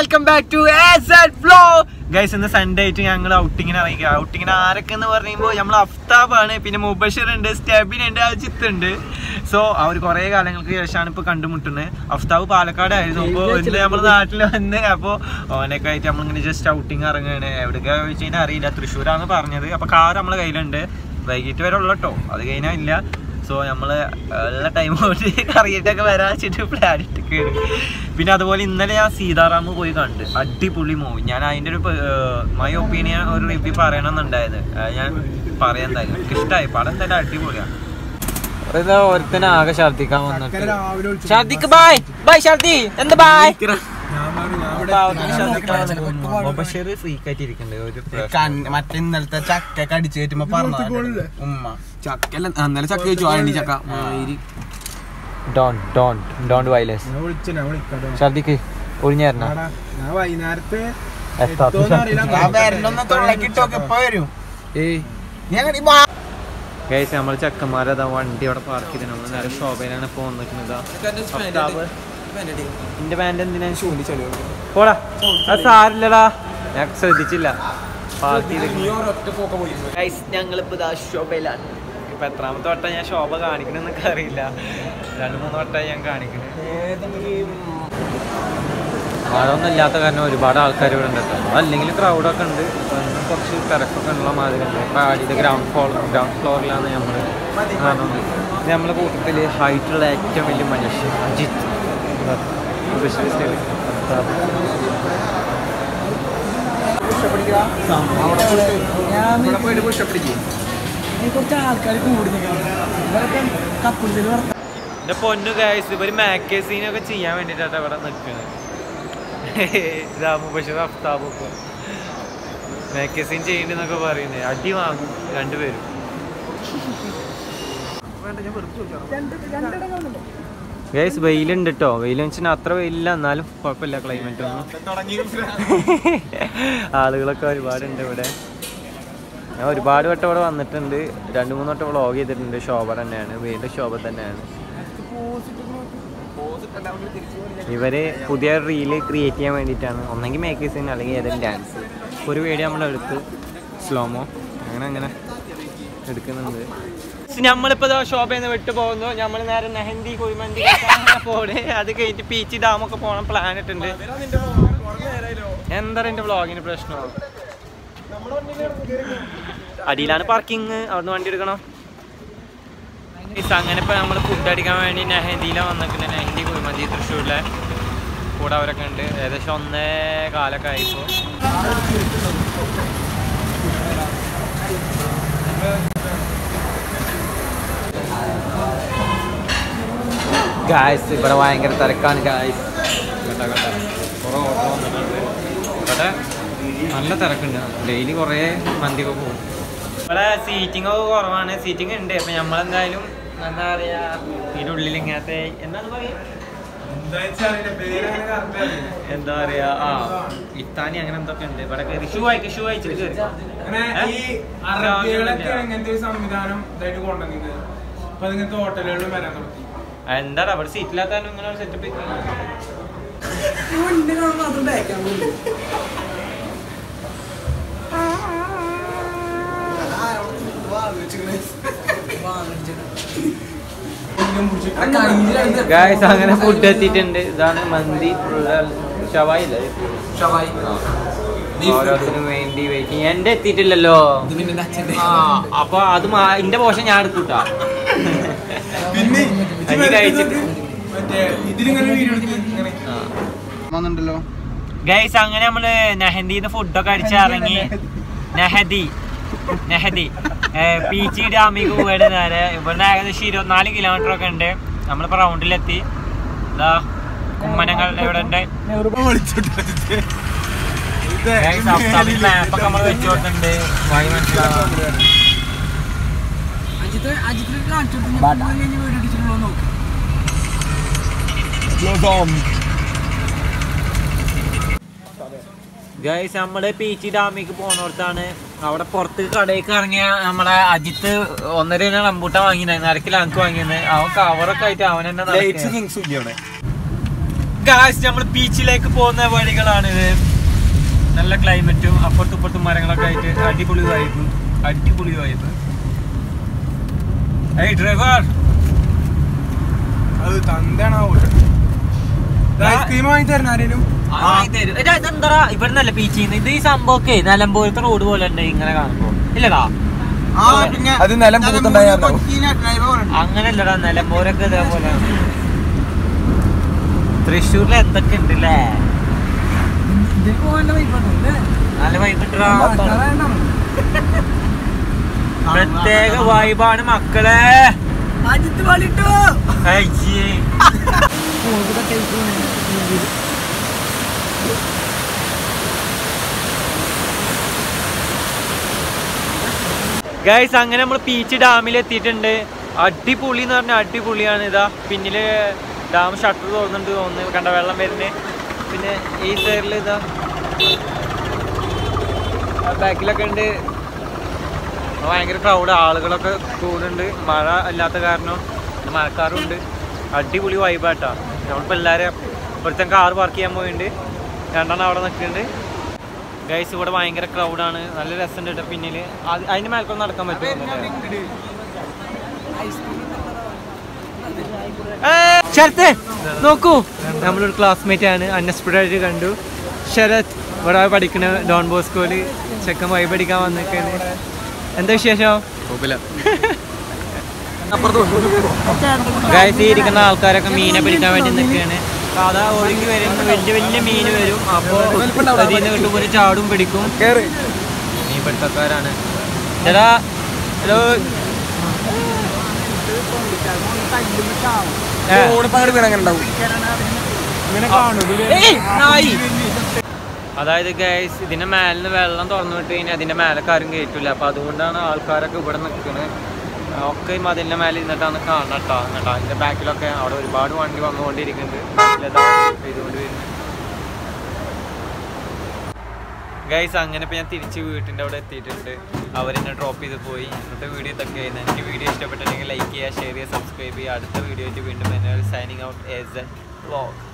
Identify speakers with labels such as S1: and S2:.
S1: Welcome back to flow guys ഇന്ന് Sunday ആയിട്ട് ഞങ്ങൾ ഔട്ടിങ്ങിന് ഇറങ്ങിക്കുക ഔട്ടിങ്ങിന് ആരൊക്കെ എന്ന് പറയുമ്പോൾ നമ്മൾ അഫ്താബാണ് പിന്നെ മുബഷർ ഉണ്ട് സ്റ്റെബിൻ ഉണ്ട് അജിത്ത് ഉണ്ട് സോ അവർ കുറേ കാലങ്ങൾക്ക് ശേഷമാണ് ഇപ്പോൾ കണ്ടുമുട്ടുന്നത് അഫ്താബ് പാലക്കാട് ആയിരുന്നു അപ്പോൾ ഇന്ന് നമ്മൾ നാട്ടിൽ വന്ന് അപ്പോൾ ഓനൊക്കെ ആയിട്ട് നമ്മളിങ്ങനെ ജസ്റ്റ് ഔട്ടിങ് ഇറങ്ങുകയാണ് എവിടെയൊക്കെ വെച്ച് കഴിഞ്ഞാൽ അറിയില്ല തൃശ്ശൂരാണ് പറഞ്ഞത് അപ്പോൾ കാർ നമ്മളെ കയ്യിലുണ്ട് വൈകിട്ട് വരെ ഉള്ളു കേട്ടോ അത് കഴിഞ്ഞാൽ ഇല്ല സോ നമ്മള് ഉള്ള ടൈം കൊണ്ട് കറിയിട്ടൊക്കെ വരാൻ വെച്ചിട്ട് പ്ലാൻ ഇട്ടിരിക്കുകയാണ് പിന്നെ അതുപോലെ ഇന്നലെ ഞാൻ സീതാറാം പോയി കണ്ട് അടിപൊളി മൂവി ഞാൻ അതിൻ്റെ ഒരു മൈ ഒപ്പീനിയൻ ഒരു റിവ്യൂ പറയണമെന്നുണ്ടായത് അത് ഞാൻ പറയാൻ എന്തായാലും എനിക്ക് ഇഷ്ടമായി പടം എന്തായാലും അടിപൊളിയാണ് ഒരുത്തനെ ആകെ ഛർദിക്കാൻ വന്നിട്ട് ഛർദിക്ക് ബായ് ബായ് ഛർദി എന്ത് ബായ് ബഷീർ ഫ്രീക്കായിട്ട് ഇരിക്കുന്നുണ്ട് ഒരു പ്രശ്നം
S2: മറ്റേ ഇന്നലത്തെ ചക്ക കടിച്ചു കയറ്റുമ്പോ പറഞ്ഞു ഉമ്മ
S3: ചക്കല്ല ഇന്നലെ ചക്ക കഴിച്ചു ആണ്ടി ചക്ക മാതിരി
S1: ഡോൺ ഡോൺ ഡോൺ വയലൻസ്
S2: ഞാൻ വിളിച്ചു ഞാൻ വിളിക്കാം
S1: ഛർദിക്ക് ഒഴിഞ്ഞായിരുന്ന
S2: ഞാൻ വൈകുന്നേരത്ത്
S1: എത്താത്ത
S2: വരണൊന്ന് തൊള്ളക്കിട്ടൊക്കെ ഇപ്പൊ വരും
S3: ഏയ്
S2: ഞാൻ
S1: ഗൈസ് നമ്മൾ ചെക്കന്മാരതാ വണ്ടി അവിടെ പാർക്ക് ചെയ്ത് നമ്മൾ നേരെ ശോഭയിലാണ് ഇപ്പോൾ വന്നിരിക്കുന്നത് എന്റെ പാൻറ് എന്തിനാ പോടാ അത് സാരില്ലടാ ഞാൻ ശ്രദ്ധിച്ചില്ല പാർക്ക് ചെയ്ത് ഗൈസ് ഞങ്ങളിപ്പോ ഇതാ ശോഭയിലാണ് ഇപ്പൊ എത്രാമത്തെ വട്ടം ഞാൻ ശോഭ കാണിക്കണമെന്നൊക്കെ അറിയില്ല രണ്ട് മൂന്ന് വട്ടം ഞാൻ കാണിക്കുന്നത് മഴയൊന്നും ഇല്ലാത്ത കാരണം ഒരുപാട് ആൾക്കാർ ഇവിടെ ഉണ്ട് കേട്ടോ അല്ലെങ്കിൽ ക്രൗഡൊക്കെ ഉണ്ട് ഇപ്പൊ ഇന്ന് കുറച്ച് തിരക്കൊക്കെ ഉള്ള മാതിരി ഉണ്ട് ഇപ്പൊ ആടിയുടെ ഗ്രൗണ്ട് ഫ്ലോർ ഗ്രൗണ്ട് ഫ്ലോറിലാണ് നമ്മൾ കാണുന്നത് ഇത് നമ്മളെ കൂട്ടത്തിൽ ഹൈറ്റുള്ള ഏറ്റവും വലിയ മനുഷ്യൻ അജിത്ത് സ്പെഷ്യലിസ്റ്റ്
S2: കുറച്ച് ആൾക്കാർ കൂടി കപ്പിൾസിൽ
S1: എന്റെ പൊന്നു ഗായ്സ് ഇവര് മാഗസീനൊക്കെ ചെയ്യാൻ വേണ്ടിട്ടാണ് ഇവിടെ നിൽക്കുന്നത് രാമു ബഷീർ അഫ്താബ് ഒക്കെ മാഗസീൻ ചെയ്യണ്ടെന്നൊക്കെ പറയുന്നത് അടി വാങ്ങും രണ്ടുപേരും ഗൈസ് വെയിലുണ്ട് കേട്ടോ വെയിൽ വെച്ചാൽ അത്ര വെയിലില്ല എന്നാലും കുഴപ്പമില്ല ക്ലൈമറ്റ് ഒന്നും ആളുകളൊക്കെ ഒരുപാടുണ്ട് ഇവിടെ ഞാൻ ഒരുപാട് വട്ടം ഇവിടെ വന്നിട്ടുണ്ട് രണ്ട് മൂന്ന് വട്ടം വ്ളോഗ് ചെയ്തിട്ടുണ്ട് ശോഭ തന്നെയാണ് വീണ്ടും ശോഭ തന്നെയാണ് ഇവര് പുതിയ റീല് ക്രിയേറ്റ് ചെയ്യാൻ വേണ്ടിയിട്ടാണ് ഒന്നെങ്കിൽ മേക്കേഴ്സിന് അല്ലെങ്കിൽ ഏതെങ്കിലും ഡാൻസ് ഒരു വീഡിയോ നമ്മളെടുത്ത് സ്ലോമോ അങ്ങനെ അങ്ങനെ എടുക്കുന്നുണ്ട് നമ്മളിപ്പോ ശോഭയിൽ നിന്ന് വിട്ടു പോകുന്നു നമ്മൾ നേരെ നെഹന്തി കുഴിമന്തി പോണേ അത് കഴിഞ്ഞിട്ട് പീച്ചി ഡാമൊക്കെ പോകണം പ്ലാൻ ഇട്ടുണ്ട് എന്താ എന്റെ വ്ളോഗിന് പ്രശ്നം അടിയിലാണ് പാർക്കിംഗ് അവിടുന്ന് വണ്ടി എടുക്കണം അങ്ങനെ ഇപ്പൊ നമ്മൾ ഫുഡ് അടിക്കാൻ വേണ്ടി നെഹന്തിയിലാണ് വന്നിട്ടുണ്ട് നെഹന്തി കുഴിമന്തി തൃശ്ശൂരിലെ കൂടെ അവരൊക്കെ ഉണ്ട് ഏകദേശം ഒന്നേ കാലൊക്കെ ആയിപ്പോ ഗായ്സ് ഇവിടെ ഭയങ്കര തിരക്കാണ് ഗായ്സ് കേട്ടോ കേട്ടോ കുറേ ഓട്ടോ വന്നിട്ടുണ്ട് ഇവിടെ നല്ല തിരക്കുണ്ട് ഡെയിലി കുറേ മന്തിയൊക്കെ പോകും ഇവിടെ സീറ്റിംഗ് ഒക്കെ കുറവാണ് സീറ്റിംഗ് ഉണ്ട് അപ്പൊ നമ്മളെന്തായാലും എന്താ പറയാ ഇതിന്റെ ഉള്ളിൽ ഇങ്ങനത്തെ എന്താണ് പറയാ എന്താ പറയാ ആ ഇത്താനി അങ്ങനെ എന്തൊക്കെ ഉണ്ട് ഇവിടെ കയറി ഷൂ അയക്ക് ഷൂ അയച്ചിട്ട് കയറി
S4: ഈ അറബികളൊക്കെ അങ്ങനത്തെ ഒരു സംവിധാനം ഇതായിട്ട് കൊണ്ടുവന്നത് അപ്പൊ അതിങ്ങനത്തെ ഹോട്ടലുകളിലും വരാൻ തുടങ്ങി
S1: എന്താടാ അവിടെ സീറ്റില്ലാത്ത ഇങ്ങനെ സെറ്റപ്പ് ഗായ്സ് അങ്ങനെ ഫുഡ് എത്തിയിട്ടുണ്ട് ഇതാണ് മന്തി ഷവായി അല്ലേ ഓരോരുത്തരും വേണ്ടി വെയിറ്റിംഗ് എന്റെ എത്തിയിട്ടില്ലല്ലോ ആ അപ്പൊ അത് മാ- ഇന്റെ പോഷൻ ഞാൻ എടുക്കൂട്ടാ
S4: പിന്നെ
S1: അരി കഴിച്ചിട്ട്
S4: മറ്റേ ഇതിലിങ്ങനെ വീഡിയോ എടുത്ത് ഇങ്ങനെ
S2: വന്നിട്ടുണ്ടല്ലോ
S1: ഗൈസ് അങ്ങനെ നമ്മള് നെഹന്തിന്ന് ഫുഡൊക്കെ അടിച്ച് ഇറങ്ങി നെഹദി നെഹദി പീച്ചി ഡാമിക്ക് പോയിട്ട് നേരെ ഇവിടുന്ന് ഏകദേശം ഇരുപത്തിനാല് കിലോമീറ്റർ ഒക്കെ ഉണ്ട് നമ്മളിപ്പോ റൗണ്ടിലെത്തി ഇതാ കുമ്മനങ്ങൾ എവിടെ ഉണ്ട് മാപ്പൊക്കെ നമ്മൾ വെച്ചു കൊടുത്തിട്ടുണ്ട് വഴി മനസ്സിലാവാം ഗൈസ് നമ്മള് പീച്ചി ഡാമിക്ക് പോണോടത്താണ് അവിടെ പുറത്ത് കടയിലേക്ക് ഇറങ്ങിയ നമ്മളെ അജിത്ത് ഒന്നര കിലോ റംബൂട്ട വാങ്ങിയത് അര കിലോ അനക്ക് വാങ്ങിയത് അവൻ കവറൊക്കെ ആയിട്ട് അവൻ തന്നെ നടക്കുകയാണ്. ഗായ്സ് നമ്മൾ ബീച്ചിലേക്ക് പോകുന്ന വഴികളാണിത് നല്ല ക്ലൈമറ്റും അപ്പുറത്തും ഇപ്പുറത്തും മരങ്ങളൊക്കെ ആയിട്ട് അടിപൊളി വൈബ് അടിപൊളി വൈബ് ഏയ് ഡ്രൈവർ
S4: അത് തന്താണോ ഐസ്ക്രീം വാങ്ങി തരുന്ന ആരേലും
S1: ഇതെന്താ ഇവിടെ നല്ല ബീച്ചിൽ ഇത് ഈ സംഭവമൊക്കെ നിലമ്പൂരത്തെ റോഡ് പോലെ ഉണ്ട് ഇങ്ങനെ കാണുമ്പോ ഇല്ലടാ
S2: ആ പിന്നെ
S3: അത് നിലം പൂത്തുണ്ടായിരുന്നു.
S1: അങ്ങനല്ലടാ നിലമ്പൂരൊക്കെ ഇതേപോലെ തൃശ്ശൂരിൽ എന്തൊക്കെ ഉണ്ട് അല്ലേ നല്ല വൈബിട്ടാ പ്രത്യേക വൈബാണ് മക്കളെ അയ്യേ. ഗൈസ് അങ്ങനെ നമ്മൾ പീച്ച് ഡാമിൽ എത്തിയിട്ടുണ്ട് അടിപൊളി എന്ന് പറഞ്ഞാൽ അടിപൊളിയാണ് ഇതാ പിന്നില് ഡാം ഷട്ടർ തുറന്നുണ്ട് തോന്നുന്നു കണ്ട വെള്ളം വരുന്നത് പിന്നെ ഈ സൈഡിൽ ഇതാ ബാക്കിലൊക്കെ ഉണ്ട് ഭയങ്കര ക്രൗഡ് ആളുകളൊക്കെ കൂടുന്നുണ്ട് മഴ അല്ലാത്ത കാരണം പിന്നെ മഴക്കാറുണ്ട് അടിപൊളി വൈബാട്ടാ നമ്മളിപ്പോൾ എല്ലാവരും ഒരുത്തൻ കാർ പാർക്ക് ചെയ്യാൻ പോയിട്ടുണ്ട് രണ്ടെണ്ണം അവിടെ നിൽക്കുന്നുണ്ട് ഗൈസ് ഇവിടെ ഭയങ്കര ക്രൗഡാണ് നല്ല രസമുണ്ട് കേട്ടോ പിന്നിൽ അതിന് മേൽക്കൊന്നും നടക്കാൻ പറ്റുമോ ശരത്ത് നോക്കൂ നമ്മളൊരു ക്ലാസ്മേറ്റ് ആണ് അൺഎക്സ്പെക്റ്റഡ് ആയിട്ട് കണ്ടു ശരത് ഇവിടെ പഠിക്കണ ഡോൺ ബോസ്കോയില് ചെക്കൻ വൈബ് പഠിക്കാൻ വന്നിരിക്കാണ് എന്താ വിശേഷം ഗൈസ് ഈ ഇരിക്കുന്ന ആൾക്കാരൊക്കെ മീനെ പിടിക്കാൻ വേണ്ടി നിൽക്കുകയാണ് സാധാ ഒഴുകി വരുന്ന വലിയ വലിയ മീൻ വരും അപ്പോൾ അതിൽ നിന്ന് കിട്ടുമ്പോൾ ഒരു ചാടും പിടിക്കും മീൻ പിടുത്തക്കാരാണ് ചേട്ടാ ഹലോ ഏ. ഏയ്, നായി. അതായത് ഗൈസ് ഇതിന്റെ മേലിന് വെള്ളം തുറന്നു വിട്ട് കഴിഞ്ഞാൽ അതിന്റെ മേലക്കാരും കയറ്റില്ല അപ്പൊ അതുകൊണ്ടാണ് ആൾക്കാരൊക്കെ ഇവിടെ നിൽക്കുന്നത് ഒക്കെ ഈ മതിലിന്റെ മേലെ ഇരുന്നിട്ടാണ് കാണണം കേട്ടോ കേട്ടോ അതിന്റെ ബാക്കിലൊക്കെ അവിടെ ഒരുപാട് വണ്ടി വന്നുകൊണ്ടിരിക്കുന്നുണ്ട് ബാക്കിലതാ ചെയ്തുകൊണ്ട് വരുന്നു ഗൈസ് അങ്ങനെ ഇപ്പൊ ഞാൻ തിരിച്ച് വീട്ടിന്റെ അവിടെ എത്തിയിട്ടുണ്ട് അവരെന്നെ ഡ്രോപ്പ് ചെയ്ത് പോയി ഇന്നത്തെ വീഡിയോ ഇതൊക്കെ ആയിരുന്നു എനിക്ക് വീഡിയോ ഇഷ്ടപ്പെട്ടിട്ടുണ്ടെങ്കിൽ ലൈക്ക് ചെയ്യുക ഷെയർ ചെയ്യുക സബ്സ്ക്രൈബ് ചെയ്യുക അടുത്ത വീഡിയോ ആയിട്ട് വീണ്ടും signing out as a vlog